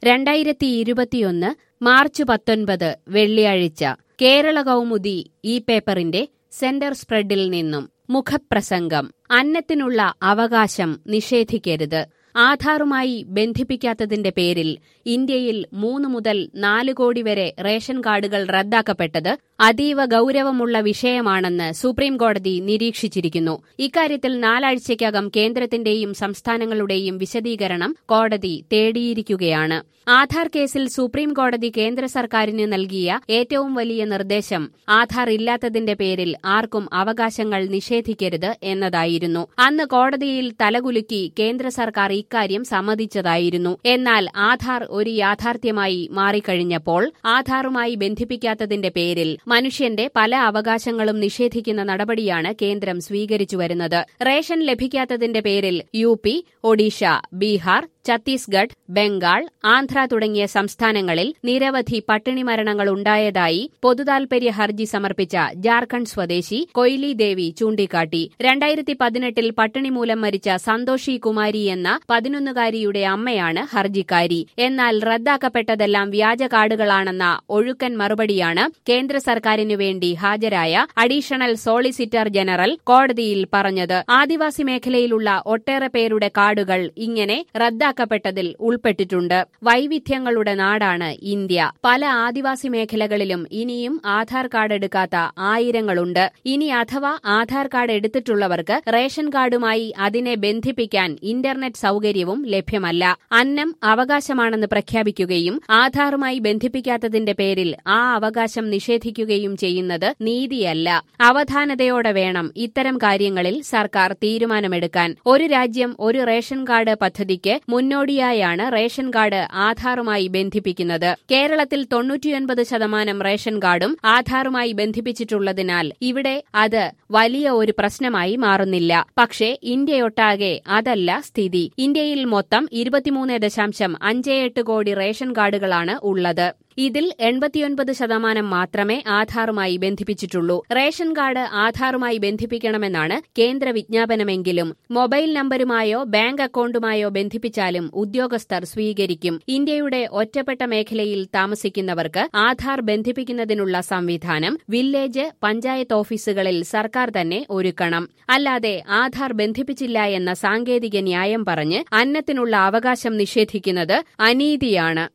രണ്ടായിരത്തി ഇരുപത്തിയൊന്ന് മാർച്ച് പത്തൊൻപത് വെള്ളിയാഴ്ച കേരള കൗമുദി ഈ പേപ്പറിന്റെ സെന്റർ സ്പ്രെഡിൽ നിന്നും മുഖപ്രസംഗം അന്നത്തിനുള്ള അവകാശം നിഷേധിക്കരുത് ആധാറുമായി ബന്ധിപ്പിക്കാത്തതിന്റെ പേരിൽ ഇന്ത്യയിൽ മൂന്ന് മുതൽ നാല് കോടി വരെ റേഷൻ കാർഡുകൾ റദ്ദാക്കപ്പെട്ടത് അതീവ ഗൌരവമുള്ള വിഷയമാണെന്ന് സുപ്രീം കോടതി നിരീക്ഷിച്ചിരിക്കുന്നു ഇക്കാര്യത്തിൽ നാലാഴ്ചയ്ക്കകം കേന്ദ്രത്തിന്റെയും സംസ്ഥാനങ്ങളുടെയും വിശദീകരണം കോടതി തേടിയിരിക്കുകയാണ് ആധാർ കേസിൽ സുപ്രീം കോടതി കേന്ദ്ര സർക്കാരിന് നൽകിയ ഏറ്റവും വലിയ നിർദ്ദേശം ആധാർ ഇല്ലാത്തതിന്റെ പേരിൽ ആർക്കും അവകാശങ്ങൾ നിഷേധിക്കരുത് എന്നതായിരുന്നു അന്ന് കോടതിയിൽ തലകുലുക്കി കേന്ദ്ര സർക്കാർ ഇക്കാര്യം സമ്മതിച്ചതായിരുന്നു എന്നാൽ ആധാർ ഒരു യാഥാർത്ഥ്യമായി മാറിക്കഴിഞ്ഞപ്പോൾ ആധാറുമായി ബന്ധിപ്പിക്കാത്തതിന്റെ പേരിൽ മനുഷ്യന്റെ പല അവകാശങ്ങളും നിഷേധിക്കുന്ന നടപടിയാണ് കേന്ദ്രം സ്വീകരിച്ചു വരുന്നത് റേഷൻ ലഭിക്കാത്തതിന്റെ പേരിൽ യു പി ഒഡീഷ ബീഹാർ ഛത്തീസ്ഗഡ് ബംഗാൾ ആന്ധ്ര തുടങ്ങിയ സംസ്ഥാനങ്ങളിൽ നിരവധി പട്ടിണി മരണങ്ങൾ ഉണ്ടായതായി പൊതുതാൽപര്യ ഹർജി സമർപ്പിച്ച ജാർഖണ്ഡ് സ്വദേശി കൊയ്ലി ദേവി ചൂണ്ടിക്കാട്ടി രണ്ടായിരത്തി പതിനെട്ടിൽ പട്ടിണി മൂലം മരിച്ച സന്തോഷി കുമാരി എന്ന പതിനൊന്നുകാരിയുടെ അമ്മയാണ് ഹർജിക്കാരി എന്നാൽ റദ്ദാക്കപ്പെട്ടതെല്ലാം വ്യാജ കാർഡുകളാണെന്ന ഒഴുക്കൻ മറുപടിയാണ് കേന്ദ്ര സർക്കാരിനു വേണ്ടി ഹാജരായ അഡീഷണൽ സോളിസിറ്റർ ജനറൽ കോടതിയിൽ പറഞ്ഞത് ആദിവാസി മേഖലയിലുള്ള ഒട്ടേറെ പേരുടെ കാർഡുകൾ ഇങ്ങനെ റദ്ദാക്കപ്പെട്ടതിൽ ഉൾപ്പെട്ടിട്ടുണ്ട് വൈവിധ്യങ്ങളുടെ നാടാണ് ഇന്ത്യ പല ആദിവാസി മേഖലകളിലും ഇനിയും ആധാർ കാർഡ് എടുക്കാത്ത ആയിരങ്ങളുണ്ട് ഇനി അഥവാ ആധാർ കാർഡ് എടുത്തിട്ടുള്ളവർക്ക് റേഷൻ കാർഡുമായി അതിനെ ബന്ധിപ്പിക്കാൻ ഇന്റർനെറ്റ് സൌകര്യവും ലഭ്യമല്ല അന്നം അവകാശമാണെന്ന് പ്രഖ്യാപിക്കുകയും ആധാറുമായി ബന്ധിപ്പിക്കാത്തതിന്റെ പേരിൽ ആ അവകാശം നിഷേധിക്കുകയും ചെയ്യുന്നത് നീതിയല്ല അവധാനതയോടെ വേണം ഇത്തരം കാര്യങ്ങളിൽ സർക്കാർ തീരുമാനമെടുക്കാൻ ഒരു രാജ്യം ഒരു റേഷൻ കാർഡ് പദ്ധതിക്ക് മുന്നോടിയായാണ് റേഷൻ കാർഡ് ആധാറുമായി ബന്ധിപ്പിക്കുന്നത് കേരളത്തിൽ തൊണ്ണൂറ്റിയൊൻപത് ശതമാനം റേഷൻ കാർഡും ആധാറുമായി ബന്ധിപ്പിച്ചിട്ടുള്ളതിനാൽ ഇവിടെ അത് വലിയ ഒരു പ്രശ്നമായി മാറുന്നില്ല പക്ഷേ ഇന്ത്യയൊട്ടാകെ അതല്ല സ്ഥിതി ഇന്ത്യയിൽ മൊത്തം ഇരുപത്തിമൂന്ന് ദശാംശം അഞ്ച് എട്ട് കോടി റേഷൻ കാർഡുകളാണ് ഉള്ളത് ഇതിൽ എൺപത്തിയൊൻപത് ശതമാനം മാത്രമേ ആധാറുമായി ബന്ധിപ്പിച്ചിട്ടുള്ളൂ റേഷൻ കാർഡ് ആധാറുമായി ബന്ധിപ്പിക്കണമെന്നാണ് കേന്ദ്ര വിജ്ഞാപനമെങ്കിലും മൊബൈൽ നമ്പരുമായോ ബാങ്ക് അക്കൌണ്ടുമായോ ബന്ധിപ്പിച്ചാലും ഉദ്യോഗസ്ഥർ സ്വീകരിക്കും ഇന്ത്യയുടെ ഒറ്റപ്പെട്ട മേഖലയിൽ താമസിക്കുന്നവർക്ക് ആധാർ ബന്ധിപ്പിക്കുന്നതിനുള്ള സംവിധാനം വില്ലേജ് പഞ്ചായത്ത് ഓഫീസുകളിൽ സർക്കാർ തന്നെ ഒരുക്കണം അല്ലാതെ ആധാർ ബന്ധിപ്പിച്ചില്ല എന്ന സാങ്കേതിക ന്യായം പറഞ്ഞ് അന്നത്തിനുള്ള അവകാശം നിഷേധിക്കുന്നത് അനീതിയാണ്